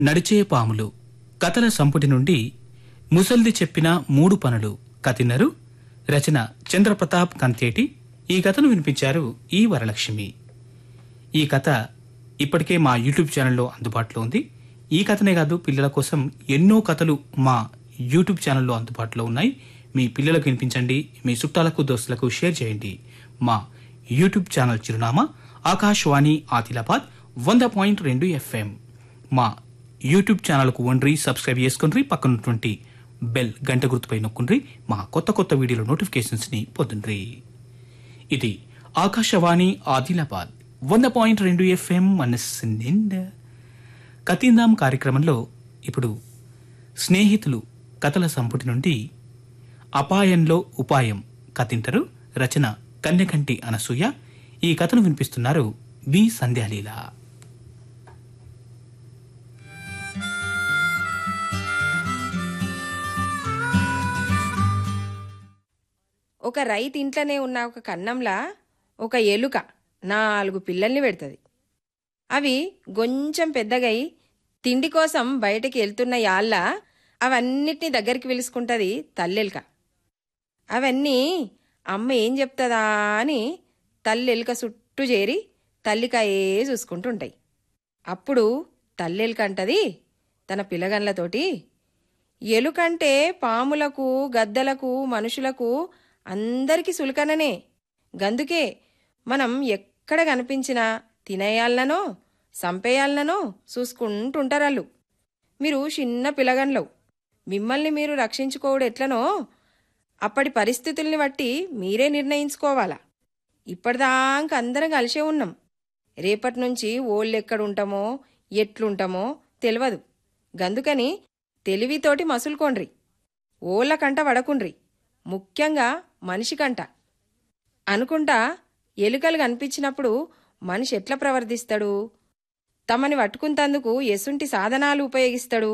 నడిచే పాములు కథల సంపుటి నుండి ముసల్ది చెప్పిన మూడు పనులు కథిన్నరు రచన చంద్రప్రతాప్ కంతేటి ఈ కథను వినిపించారు ఈ వరలక్ష్మి ఈ కథ ఇప్పటికే మా యూట్యూబ్ ఛానల్లో అందుబాటులో ఉంది ఈ కథనే కాదు పిల్లల కోసం ఎన్నో కథలు మా యూట్యూబ్ ఛానల్లో అందుబాటులో ఉన్నాయి మీ పిల్లలకు వినిపించండి మీ చుట్టాలకు దోస్తులకు షేర్ చేయండి మా యూట్యూబ్ ఛానల్ చిరునామా ఆకాశవాణి ఆదిలాబాద్ వంద పాయింట్ రెండు ఎఫ్ఎం మా యూట్యూబ్ ఛానల్కు వండ్రి సబ్స్క్రైబ్ చేసుకుని పక్కనటువంటి బెల్ గంట గుర్తుపై నొక్కుండ్రి మా కొత్త కొత్త వీడియోల నోటిఫికేషన్స్ ని పొందండ్రి ఇది ఆకాశవాణి ఆదిలాబాద్ వంద పాయింట్ రెండు ఎఫ్ఎం మనస్సు నిండా కతిందాం కార్యక్రమంలో ఇప్పుడు స్నేహితులు కథల సంపుటి నుండి అపాయంలో ఉపాయం కథింటరు రచన కన్యకంటి అనసూయ ఈ కథను వినిపిస్తున్నారు బి సంధ్యాలీల ఒక రైతు ఇంట్లోనే ఉన్న ఒక కన్నంలా ఒక ఎలుక నాలుగు పిల్లల్ని పెడుతుంది అవి కొంచెం పెద్దగై తిండి కోసం బయటకి వెళ్తున్న యాళ్ళ అవన్నిటినీ దగ్గరికి పిలుచుకుంటుంది తల్లెలుక అవన్నీ అమ్మ ఏం చెప్తుందా అని తల్లెలుక చుట్టూ చేరి తల్లికాయే చూసుకుంటుంటాయి అప్పుడు తల్లెలుక అంటది తన పిల్లగన్లతోటి ఎలుకంటే పాములకు గద్దలకు మనుషులకు అందరికీ సులకననే గందుకే మనం ఎక్కడ కనిపించినా తినేయాలనో సంపేయాలనో చూసుకుంటుంటారాళ్ళు మీరు చిన్న పిల్లగన్లవు మిమ్మల్ని మీరు రక్షించుకోవడం ఎట్లనో అప్పటి పరిస్థితుల్ని బట్టి మీరే నిర్ణయించుకోవాలా ఇప్పటిదాకా అందరం కలిసే ఉన్నాం రేపటి నుంచి ఓళ్ళు ఎక్కడుంటామో ఎట్లుంటామో తెలియదు గందుకని తెలివితోటి మసులుకోండ్రి ఓళ్ళ కంట వడకుండ్రి ముఖ్యంగా మనిషి కంట అనుకుంటా ఎలుకలు కనిపించినప్పుడు మనిషి ఎట్లా ప్రవర్తిస్తాడు తమని పట్టుకుంటందుకు ఎసుంటి సాధనాలు ఉపయోగిస్తాడు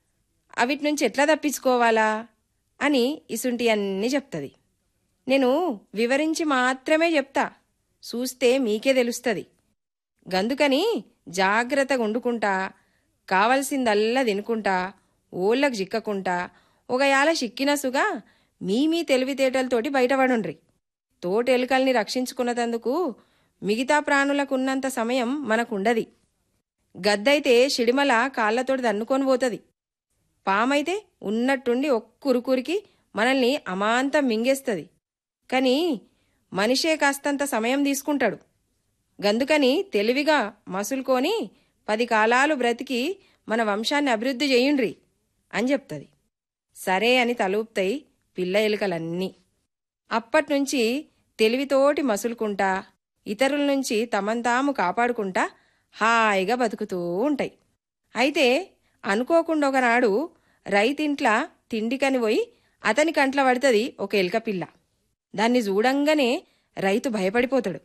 అవిటి నుంచి ఎట్లా తప్పించుకోవాలా అని ఇసుంటి అన్నీ చెప్తుంది నేను వివరించి మాత్రమే చెప్తా చూస్తే మీకే తెలుస్తుంది గందుకని జాగ్రత్తగా వండుకుంటా కావలసిందల్లా తినుకుంటా ఓళ్ళకు చిక్కకుంటా ఒకయాల చిక్కినసుగా మీ మీ తెలివితేటలతోటి బయటపడుండ్రి తోటి ఎలుకల్ని రక్షించుకున్నదందుకు మిగతా ప్రాణులకున్నంత సమయం మనకుండది గద్దైతే షిడిమల కాళ్ళతోటి దన్నుకొని పోతుంది పామైతే ఉన్నట్టుండి ఒక్కురుకురికి మనల్ని అమాంతం మింగేస్తుంది కానీ మనిషే కాస్తంత సమయం తీసుకుంటాడు గందుకని తెలివిగా మసులుకొని పది కాలాలు బ్రతికి మన వంశాన్ని అభివృద్ధి చేయుండ్రి అని చెప్తుంది సరే అని తలూపుతాయి పిల్ల ఎలుకలన్నీ అప్పట్నుంచి తెలివితోటి మసులుకుంటా ఇతరుల నుంచి తమను తాము కాపాడుకుంటా హాయిగా బతుకుతూ ఉంటాయి అయితే అనుకోకుండా ఒకనాడు రైతింట్ల తిండికని పోయి అతని కంట్ల పడుతుంది ఒక ఎలుక పిల్ల దాన్ని చూడంగానే రైతు భయపడిపోతాడు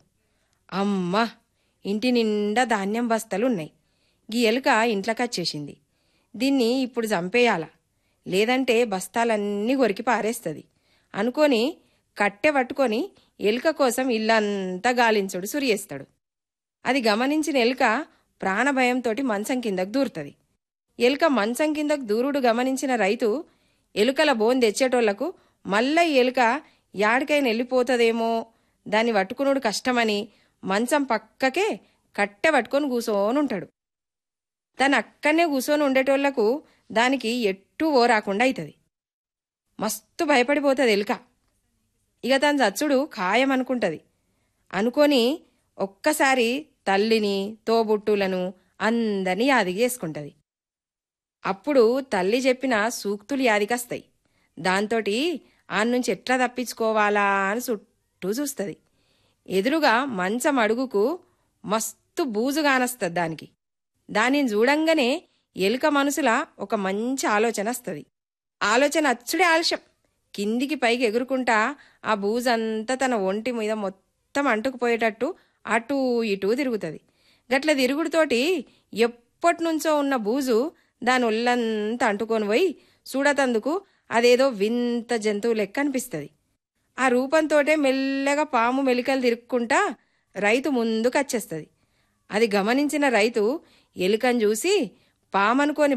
అమ్మా ఇంటి నిండా ధాన్యం బస్తలున్నాయి గీ ఎలుక ఇంట్లోకొచ్చేసింది దీన్ని ఇప్పుడు చంపేయాల లేదంటే బస్తాలన్నీ కొరికి పారేస్తుంది అనుకొని కట్టె పట్టుకొని ఎలుక కోసం ఇల్లంతా గాలించుడు సురియేస్తాడు అది గమనించిన ఎలుక ప్రాణభయంతోటి మంచం కిందకు దూరుతుంది ఎలుక మంచం కిందకు దూరుడు గమనించిన రైతు ఎలుకల బోన్ తెచ్చేటోళ్లకు మళ్ళా ఈ ఎలుక యాడికైనా వెళ్ళిపోతుందేమో దాన్ని పట్టుకునుడు కష్టమని మంచం పక్కకే కట్టె పట్టుకొని కూసోని ఉంటాడు తను అక్కడనే కూసోని ఉండేటోళ్లకు దానికి ఎట్టూ ఓ రాకుండా అవుతుంది మస్తు భయపడిపోతుంది ఎలుక ఇక తన చచ్చుడు ఖాయం అనుకుంటది అనుకొని ఒక్కసారి తల్లిని తోబుట్టులను అందరినీ యాదిగి చేసుకుంటది అప్పుడు తల్లి చెప్పిన సూక్తులు యాదికొస్తాయి దాంతోటి నుంచి ఎట్లా తప్పించుకోవాలా అని చుట్టూ చూస్తుంది ఎదురుగా మంచం అడుగుకు మస్తు బూజు కానస్తుంది దానికి దానిని చూడంగానే ఎలుక మనసులా ఒక మంచి ఆలోచన వస్తుంది ఆలోచన అచ్చుడే ఆలస్యం కిందికి పైకి ఎగురుకుంటా ఆ బూజంతా తన ఒంటి మీద మొత్తం అంటుకుపోయేటట్టు అటూ ఇటూ తిరుగుతుంది గట్ల తిరుగుడుతోటి ఎప్పటినుంచో ఉన్న బూజు దాని ఒళ్ళంతా అంటుకొని పోయి చూడతందుకు అదేదో వింత జంతువు లెక్క అనిపిస్తుంది ఆ రూపంతోటే మెల్లగా పాము మెలికలు తిరుక్కుంటా రైతు ముందుకు వచ్చేస్తుంది అది గమనించిన రైతు ఎలుకను చూసి పామనుకోని